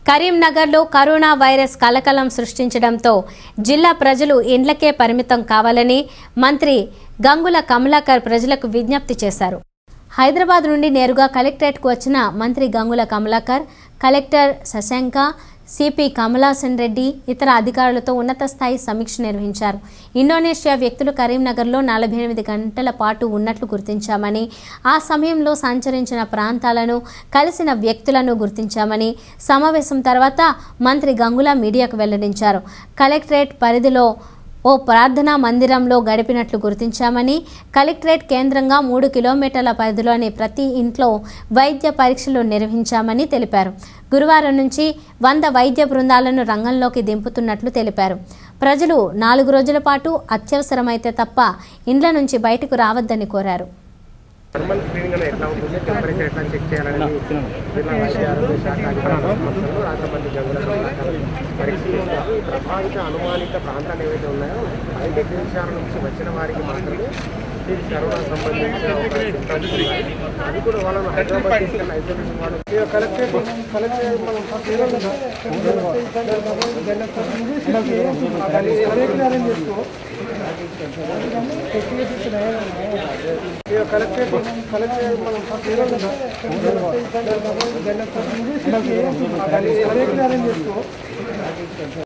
కరీంనగర్లో corona virus కలకలం సృష్టించడంతో జిల్లా ప్రజలు ఇండ్లకే పరిమితం కావాలని మంత్రి గంగుల కమలాకర్ ప్రజలకు విజ్ఞప్తి చేశారు హైదరాబాద్ నుండి నేరుగా కలెక్టరేట్కు వచ్చిన మంత్రి గంగుల కమలాకర్ కలెక్టర్ శశాంక సిపి కమలాసన్ రెడ్డి ఇతర అధికారులతో ఉన్నత స్థాయి సమీక్ష నిర్వహించారు ఇండోనేషియా వ్యక్తులు కరీంనగర్లో నలభై ఎనిమిది గంటల పాటు ఉన్నట్లు గుర్తించామని ఆ సమయంలో సంచరించిన ప్రాంతాలను కలిసిన వ్యక్తులను గుర్తించామని సమావేశం తర్వాత మంత్రి గంగుల మీడియాకు వెల్లడించారు కలెక్టరేట్ పరిధిలో ఓ ప్రార్థనా మందిరంలో గడిపినట్లు గుర్తించామని కలెక్టరేట్ కేంద్రంగా మూడు కిలోమీటర్ల పరిధిలోని ప్రతి ఇంట్లో వైద్య పరీక్షలు నిర్వహించామని తెలిపారు గురువారం నుంచి వంద వైద్య బృందాలను రంగంలోకి దింపుతున్నట్లు తెలిపారు ప్రజలు నాలుగు రోజుల పాటు అత్యవసరమైతే తప్ప ఇండ్ల నుంచి బయటకు రావద్దని కోరారు థర్మల్ స్క్రీనింగ్ అనేది ఎట్లా ఉంటుంది టెంపరేచర్ ఎట్లా చెక్ చేయాలనేది జిల్లా వైద్య ఆరోగ్య శాఖ అధికారులు సంస్థలు రాష్ట్రపతి జంగుల కమలాకర్ పరిశీలిస్తారు ఈ ప్రభావిత అనుమానిత ప్రాంతాలు ఏవైతే ఉన్నాయో ఐదు దేశాల నుంచి వచ్చిన వారికి మాత్రమే ఈ కరోనా సంబంధించిన ఒక symptoms ఉన్నాయి అది కూడా వాళ్ళను హైదరాబాద్ తీసుకెళ్ళి ఐసోలేషన్ వాళ్ళు కలెక్టరేట్ కలెక్టరేట్ మనం అరేంజ్ చేసుకో కలెక్టరేట్ కలెక్టరేట్ మనం అరేంజ్ చేసుకో